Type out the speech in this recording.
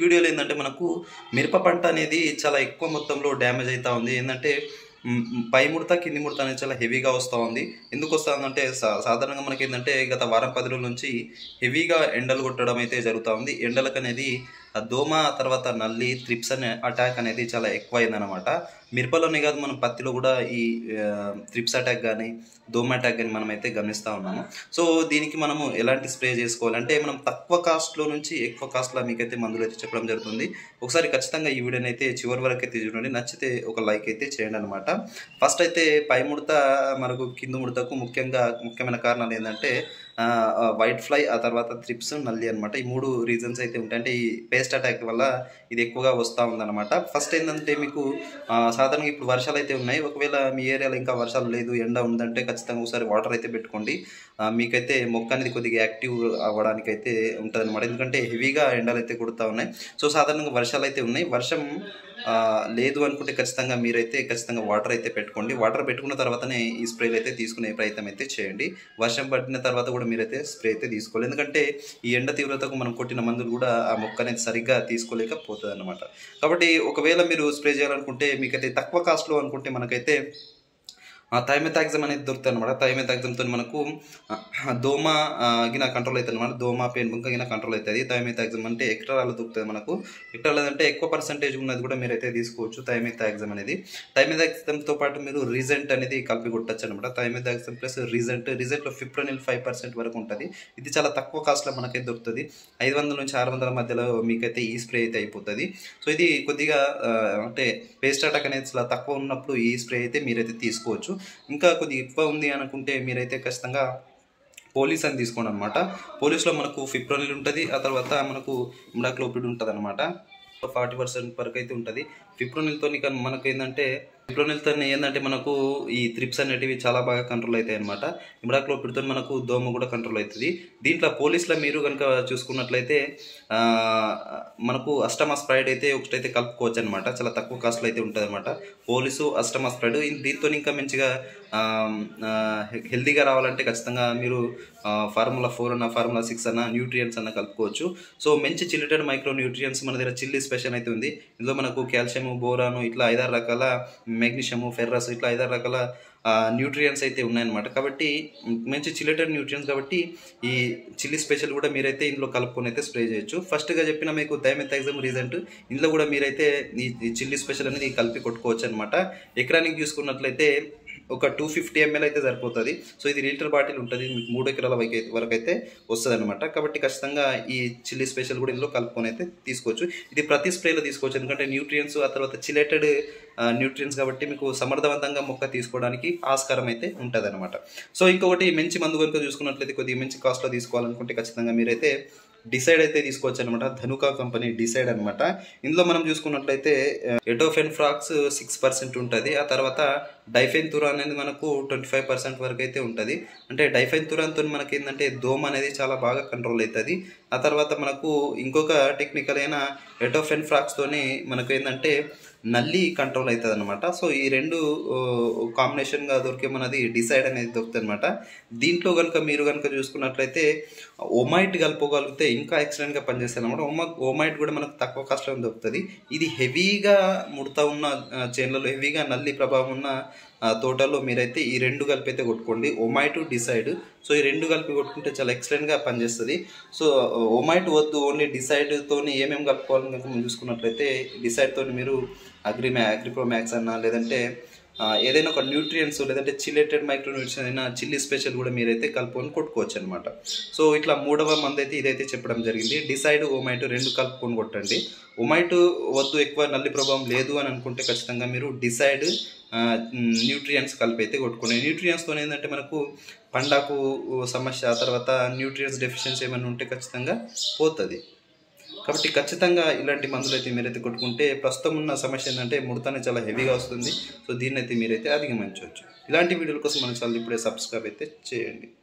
వీడియోలో ఏంటంటే మనకు మిరప పంట అనేది చాలా ఎక్కువ మొత్తంలో డ్యామేజ్ అవుతా ఉంది ఏంటంటే మ్, మ్, పై ముడత కింది ముడత అనేది చాలా హెవీగా వస్తూ ఉంది ఎందుకు వస్తూ ఉందంటే సా- సాధారణంగా మనకి ఏంటంటే గత వారం పది రోజుల నుంచి హెవీగా ఎండలు కొట్టడం అయితే జరుగుతూ ఉంది ఎండలకు అనేది ఆ దోమ తర్వాత నల్లి త్రిప్స్ అనే అటాక్ అనేది చాలా ఎక్కువ అయిందనమాట మిరపలోనే కాదు మనం పత్తిలో కూడా ఈ త్రిప్స్ అటాక్ కానీ దోమ అటాక్ కానీ మనం అయితే గమనిస్తూ ఉన్నాము సో దీనికి మనము ఎలాంటి స్ప్రే చేసుకోవాలి అంటే మనం తక్కువ కాస్ట్లో నుంచి ఎక్కువ కాస్ట్లో మీకైతే మందులు అయితే చెప్పడం జరుగుతుంది ఒకసారి ఖచ్చితంగా ఈ వీడియోని అయితే చివరి వరకు అయితే చూడండి నచ్చితే ఒక లైక్ అయితే చేయండి అనమాట ఫస్ట్ అయితే పై ముడత మనకు కింద ముడతకు ముఖ్యంగా ముఖ్యమైన కారణాలు ఏంటంటే వైట్ ఫ్లై ఆ తర్వాత త్రిప్స్ నల్లి అనమాట ఈ మూడు రీజన్స్ అయితే ఉంటాయి అంటే ఈ పేస్ట్ అటాక్ వల్ల ఇది ఎక్కువగా వస్తూ ఉందన్నమాట ఫస్ట్ ఏంటంటే మీకు ఆ, సాధారణంగా ఇప్పుడు వర్షాలు అయితే ఉన్నాయి ఒకవేళ మీ ఏరియాలో ఇంకా వర్షాలు లేదు ఎండ ఉందంటే ఖచ్చితంగా ఒకసారి వాటర్ అయితే పెట్టుకోండి ఆ, మీకైతే మొక్క అనేది కొద్దిగా యాక్టివ్ అవ్వడానికి అయితే ఉంటుంది అనమాట ఎందుకంటే హెవీగా ఎండలు అయితే కొడుతూ ఉన్నాయి సో సాధారణంగా వర్షాలు అయితే ఉన్నాయి వర్షం ఆ, లేదు అనుకుంటే ఖచ్చితంగా మీరైతే ఖచ్చితంగా వాటర్ అయితే పెట్టుకోండి వాటర్ పెట్టుకున్న తర్వాతనే ఈ స్ప్రేలు అయితే తీసుకునే ప్రయత్నం అయితే చేయండి వర్షం పడిన తర్వాత కూడా మీరైతే స్ప్రే అయితే తీసుకోవాలి ఎందుకంటే ఈ ఎండ తీవ్రతకు మనం కొట్టిన మందులు కూడా ఆ మొక్క అనేది సరిగ్గా తీసుకోలేకపోతుంది అనమాట కాబట్టి ఒకవేళ మీరు స్ప్రే చేయాలనుకుంటే మీకైతే తక్కువ కాస్ట్లో అనుకుంటే మనకైతే ఆ థైమెథాక్సమ్ అనేది దొరుకుతుంది అనమాట థైమెథాక్సమ్తో మనకు ఆ, దోమ ఆ, గిన కంట్రోల్ అవుతుంది అనమాట దోమ పెయిన్ బంక గిన కంట్రోల్ అవుతుంది థైమెథాక్సమ్ అంటే ఎక్స్ట్రాలో దొరుకుతుంది మనకు ఎక్స్ట్రాలో అంటే ఎక్కువ పర్సెంటేజ్ ఉన్నది కూడా మీరైతే తీసుకోవచ్చు థైమెథాక్సమ్ అనేది థైమెథాక్సమ్తో పాటు మీరు రీజెంట్ అనేది కలిపి కొట్టచ్చు అనమాట థైమెథాక్సమ్ ప్లస్ రీజెంట్ రీజెంట్లో ఫిప్రోనిల్ ఫైవ్ పర్సెంట్ వరకు ఉంటుంది ఇది చాలా తక్కువ కాస్ట్లో మనకైతే దొరుకుతుంది ఐదు వందల నుంచి ఆరు వందల మధ్యలో మీకైతే ఈ స్ప్రే అయితే అయిపోతుంది సో ఇది కొద్దిగా ఆ, అంటే పేస్ట్ అటాక్ అనేది చాలా తక్కువ ఉన్నప్పుడు ఈ స్ప్రే అయితే మీరైతే తీసుకోవచ్చు ఇంకా కొద్దిగా ఎక్కువ ఉంది అనుకుంటే మీరైతే ఖచ్చితంగా పోలీస్ అని తీసుకోండి అనమాట పోలీస్లో మనకు ఫిప్రోనిల్ ఉంటుంది ఆ తర్వాత మనకు ఇమ్డాక్లోపిడ్ ఉంటుంది అనమాట ఫార్టీ పర్సెంట్ వరకు అయితే ఉంటుంది ఫిప్రోనిల్తో మనకు ఏంటంటే ఫిప్రోనిల్తో ఏంటంటే మనకు ఈ త్రిప్స్ అనేటివి చాలా బాగా కంట్రోల్ అవుతాయి అనమాట ఇమ్డాక్లోపిడ్తో మనకు దోమ కూడా కంట్రోల్ అవుతుంది దీంట్లో పోలీస్లో మీరు కనుక చూసుకున్నట్లయితే ఆ, మనకు అష్టమా స్ప్రైడ్ అయితే ఒకటైతే కలుపుకోవచ్చు అనమాట చాలా తక్కువ కాస్ట్లో అయితే ఉంటుంది అనమాట పోలీసు అష్టమా స్ప్రైడ్ దీంతో ఇంకా మంచిగా హెల్తీగా రావాలంటే ఖచ్చితంగా మీరు ఫార్ములా ఫోర్ అన్న ఫార్ములా సిక్స్ అన్న న్యూట్రియంట్స్ అన్న కలుపుకోవచ్చు సో మంచి చిల్లిటెడ్ మైక్రో న్యూట్రియంట్స్ మన దగ్గర చిల్లీ స్పెషల్ అయితే ఉంది ఇందులో మనకు కాల్షియం బోరాను ఇట్లా ఐదారు రకాల మెగ్నీషియము ఫెర్రస్ ఇట్లా ఐదారు రకాల న్యూట్రియంట్స్ అయితే ఉన్నాయన్నమాట కాబట్టి మంచి చిల్లెటెడ్ న్యూట్రియంట్స్ కాబట్టి ఈ చిల్లీ స్పెషల్ కూడా మీరైతే ఇందులో కలుపుకొని అయితే స్ప్రే చేయొచ్చు ఫస్ట్గా చెప్పిన మీకు థైమెథాక్సమ్ రీజెంట్ ఇందులో కూడా మీరైతే ఈ ఈ చిల్లీ స్పెషల్ అనేది కలిపి కొట్టుకోవచ్చు అనమాట ఎకరానికి చూసుకున్నట్లయితే ఒక టూ ఫిఫ్టీ ఎంఎల్ అయితే సరిపోతుంది సో ఇది లీటర్ బాటిల్ ఉంటుంది మీకు మూడు ఎకరాల వరకు అయితే- వరకు అయితే వస్తుంది అనమాట కాబట్టి ఖచ్చితంగా ఈ చిల్లీ స్పెషల్ కూడా ఇందులో కలుపుకొని అయితే తీసుకోవచ్చు ఇది ప్రతి స్ప్రేలో తీసుకోవచ్చు ఎందుకంటే న్యూట్రియంట్స్ ఆ తర్వాత చిలేటెడ్ న్యూట్రియంట్స్ కాబట్టి మీకు సమర్థవంతంగా మొక్క తీసుకోవడానికి ఆస్కారం అయితే ఉంటుంది అనమాట సో ఇంకొకటి మంచి మందు కనుక చూసుకున్నట్లయితే కొద్దిగా మంచి కాస్ట్లో తీసుకోవాలనుకుంటే ఖచ్చితంగా మీరైతే డిసైడ్ అయితే తీసుకోవచ్చు అనమాట ధనుకా కంపెనీ డిసైడ్ అనమాట ఇందులో మనం చూసుకున్నట్లయితే ఎటోఫెన్ ఫ్రాక్స్ సిక్స్ పర్సెంట్ ఉంటుంది ఆ తర్వాత డైఫెన్ తురాన్ అనేది మనకు ట్వంటీ ఫైవ్ పర్సెంట్ వరకు అయితే ఉంటుంది అంటే డైఫెన్ తురాన్తో మనకి ఏంటంటే దోమ అనేది చాలా బాగా కంట్రోల్ అవుతుంది ఆ తర్వాత మనకు ఇంకొక టెక్నికల్ అయిన ఎటోఫెన్ ఫ్రాక్స్తోని మనకు ఏంటంటే నల్లి కంట్రోల్ అవుతుంది అనమాట సో ఈ రెండు కాంబినేషన్గా దొరికే మనది డిసైడ్ అనేది దొరుకుతుంది అనమాట దీంట్లో కనుక మీరు కనుక చూసుకున్నట్లయితే ఒమైట్ కలుపుకోగలిగితే ఇంకా ఎక్సలెంట్గా పనిచేస్తుంది అనమాట ఒమ ఒమైట్ కూడా మనకు తక్కువ కష్టం దొరుకుతుంది ఇది హెవీగా ముడతా ఉన్న ఆ, చేన్లలో హెవీగా నల్లి ప్రభావం ఉన్న ఆ, తోటల్లో మీరైతే ఈ రెండు కలిపి అయితే కొట్టుకోండి ఒమైట్ డిసైడ్ సో ఈ రెండు కలిపి కొట్టుకుంటే చాలా ఎక్సలెంట్గా పనిచేస్తుంది సో ఒమైట్ వద్దు ఓన్లీ డిసైడ్తో ఏమేమి కలుపుకోవాలని కనుక మీరు చూసుకున్నట్లయితే డిసైడ్తో మీరు అగ్రిమ్యా అగ్రిప్రో మ్యాక్స్ అన్న లేదంటే ఆ, ఏదైనా ఒక న్యూట్రియంట్స్ లేదంటే చిల్లెటెడ్ మైక్రో న్యూట్రియన్స్ అయినా చిల్లీ స్పెషల్ కూడా మీరైతే కలుపుకొని కొట్టుకోవచ్చు అనమాట సో ఇట్లా మూడవ మంది అయితే ఇదైతే చెప్పడం జరిగింది డిసైడ్ ఓమైట్ రెండు కలుపుకొని కొట్టండి ఒమైట్ వద్దు ఎక్కువ నల్లి ప్రభావం లేదు అని అనుకుంటే ఖచ్చితంగా మీరు డిసైడ్ న్యూట్రియంట్స్ కలిపి అయితే కొట్టుకోండి న్యూట్రియంట్స్తో ఏంటంటే మనకు పండాకు సమస్య ఆ తర్వాత న్యూట్రియంట్స్ డెఫిషియన్సీ ఏమైనా ఉంటే ఖచ్చితంగా పోతుంది కాబట్టి ఖచ్చితంగా ఇలాంటి మందులు అయితే మీరైతే కొట్టుకుంటే ప్రస్తుతం ఉన్న సమస్య ఏంటంటే ముడతనే చాలా హెవీగా వస్తుంది సో దీన్ని అయితే మీరైతే అధిగమించవచ్చు ఇలాంటి వీడియోల కోసం మన ఛానల్ ఇప్పుడే సబ్స్క్రైబ్ అయితే చేయండి